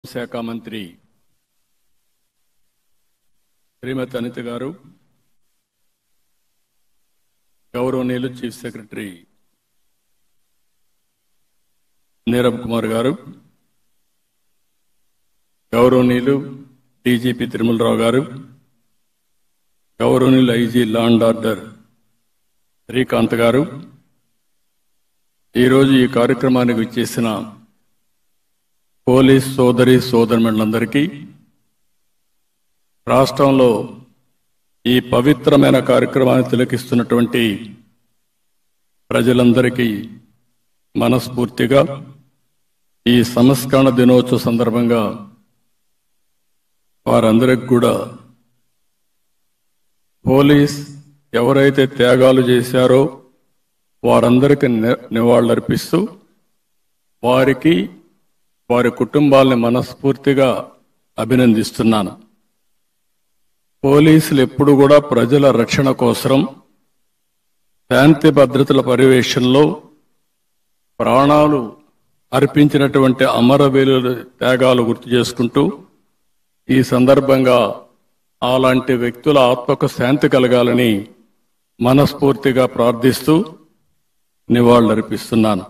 శాఖ మంత్రి శ్రీమతి అనిత గారు గౌరవనీయులు చీఫ్ సెక్రటరీ నీరబ్ కుమార్ గారు గౌరవనీయులు డీజీపీ తిరుమలరావు గారు గౌరవనీయులు IG law and order Srikanth గారు ఈరోజు ఈ కార్యక్రమానికి విచ్చేసిన పోలీస్ సోదరి సోదరులందరికీ రాష్ట్రంలో ఈ పవిత్రమైన కార్యక్రమాన్ని తిలకిస్తున్నటువంటి ప్రజలందరికీ మనస్ఫూర్తిగా ఈ సంస్కరణ దినోత్సవ సందర్భంగా వారందరికి కూడా పోలీస్ ఎవరైతే త్యాగాలు చేశారో వారందరికీ ని- నివాళులర్పిస్తూ వారికి వారి కుటుంబాలని మనస్ఫూర్తిగా అభినందిస్తున్నాను పోలీసులు ఎప్పుడు కూడా ప్రజల రక్షణ కోసం శాంతి భద్రతల పర్యవేక్షణలో ప్రాణాలు అర్పించినటువంటి అమరవీరుల త్యాగాలు గుర్తు చేసుకుంటూ ఈ సందర్భంగా అలాంటి వ్యక్తుల ఆత్మకు శాంతి కలగాలని మనస్ఫూర్తిగా ప్రార్థిస్తూ నివాళులర్పిస్తున్నాను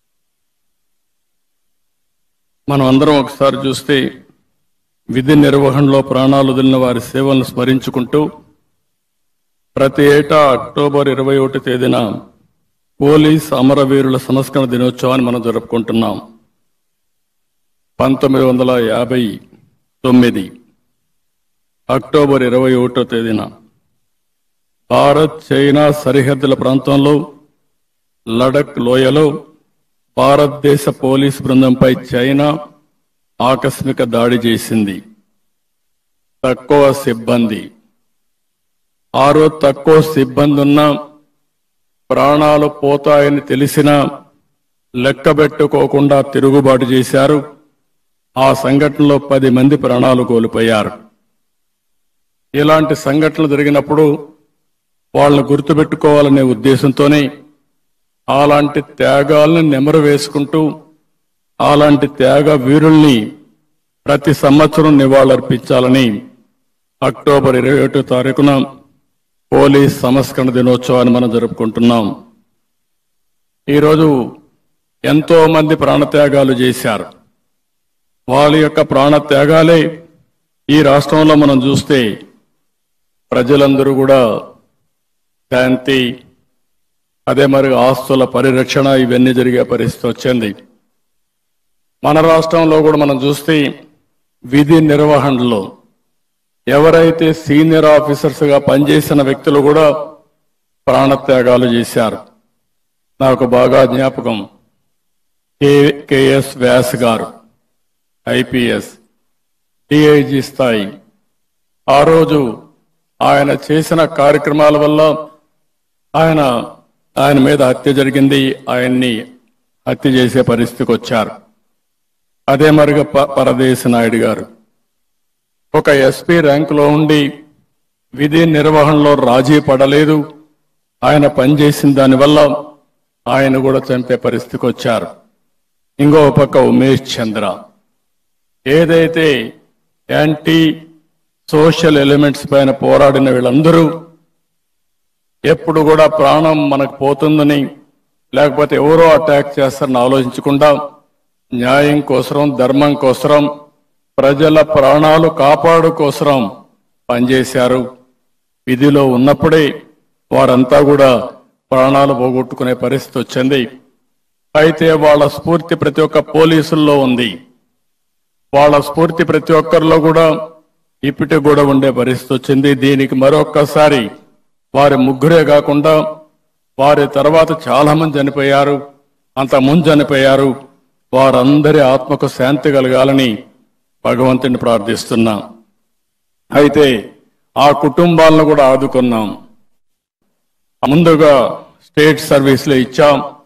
మనం అందరం ఒకసారి చూస్తే విధి నిర్వహణలో ప్రాణాలు వదిలిన వారి సేవలను స్మరించుకుంటూ ప్రతి ఏటా అక్టోబర్ ఇరవై ఒకటి తేదీన పోలీస్ అమరవీరుల సంస్కరణ దినోత్సవాన్ని మనం జరుపుకుంటున్నాం పంతొమ్మిది వందల యాభై తొమ్మిది అక్టోబర్ ఇరవై ఒకటో తేదీన భారత్ చైనా సరిహద్దుల ప్రాంతంలో లడక్ లోయలో భారతదేశ పోలీస్ బృందంపై చైనా ఆకస్మిక దాడి చేసింది తక్కువ సిబ్బంది ఆరో తక్కువ సిబ్బంది ఉన్న ప్రాణాలు పోతాయని తెలిసినా లెక్కబెట్టుకోకుండా తిరుగుబాటు చేశారు ఆ సంఘటనలో పది మంది ప్రాణాలు కోల్పోయారు ఇలాంటి సంఘటనలు జరిగినప్పుడు వాళ్ళని గుర్తుపెట్టుకోవాలనే ఉద్దేశంతోనే అలాంటి త్యాగాలను నెమరు వేసుకుంటూ అలాంటి త్యాగ వీరుల్ని ప్రతి సంవత్సరం నివాళులర్పించాలని అక్టోబర్ ఇరవై ఒకటో తారీఖున పోలీస్ సంస్కరణ దినోత్సవాన్ని మనం జరుపుకుంటున్నాం ఈరోజు ఎంతో మంది ప్రాణత్యాగాలు చేశారు వాళ్ళ యొక్క ప్రాణత్యాగాలే ఈ రాష్ట్రంలో మనం చూస్తే ప్రజలందరూ కూడా శాంతి అదే మరి ఆస్తుల పరిరక్షణ ఇవన్నీ జరిగే పరిస్థితి వచ్చింది మన రాష్ట్రంలో కూడా మనం చూస్తే విధి నిర్వహణలో ఎవరైతే సీనియర్ ఆఫీసర్స్ గా పనిచేసిన వ్యక్తులు కూడా ప్రాణత్యాగాలు చేశారు నాకు బాగా జ్ఞాపకం కే- కెఎస్ వ్యాస్ గారు ఐపీఎస్ డిఐజీ స్థాయి ఆ రోజు ఆయన చేసిన కార్యక్రమాల వల్ల ఆయన ఆయన మీద హత్య జరిగింది ఆయన్ని హత్య చేసే పరిస్థితికి వచ్చారు అదే మరిగా ప- పరదేశి నాయుడు గారు ఒక ఎస్పీ ర్యాంకులో ఉండి విధి నిర్వహణలో రాజీ పడలేదు ఆయన పనిచేసిన దానివల్ల ఆయన కూడా చంపే పరిస్థితికి వచ్చారు ఇంకో పక్క ఉమేష్ చంద్ర ఏదైతే యాంటీ సోషల్ ఎలిమెంట్స్ పైన పోరాడిన వీళ్ళందరూ ఎప్పుడు కూడా ప్రాణం మనకు పోతుందని లేకపోతే ఎవరో అటాక్ చేస్తారని ఆలోచించకుండా న్యాయం కోసరం ధర్మం కోసరం ప్రజల ప్రాణాలు కాపాడు కోసరం పనిచేశారు విధిలో ఉన్నప్పుడే వారంతా కూడా ప్రాణాలు పోగొట్టుకునే పరిస్థితి వచ్చింది అయితే వాళ్ళ స్ఫూర్తి ప్రతి ఒక్క పోలీసుల్లో ఉంది వాళ్ళ స్ఫూర్తి ప్రతి ఒక్కరిలో కూడా ఇప్పటికి కూడా ఉండే పరిస్థితి వచ్చింది దీనికి మరొక్కసారి వారి ముగ్గురే కాకుండా వారి తర్వాత చాలా మంది చనిపోయారు అంత ముందు చనిపోయారు వారందరి ఆత్మకు శాంతి కలగాలని భగవంతుని ప్రార్థిస్తున్నాం అయితే ఆ కుటుంబాలను కూడా ఆదుకున్నాం ముందుగా స్టేట్ సర్వీస్ లో ఇచ్చాం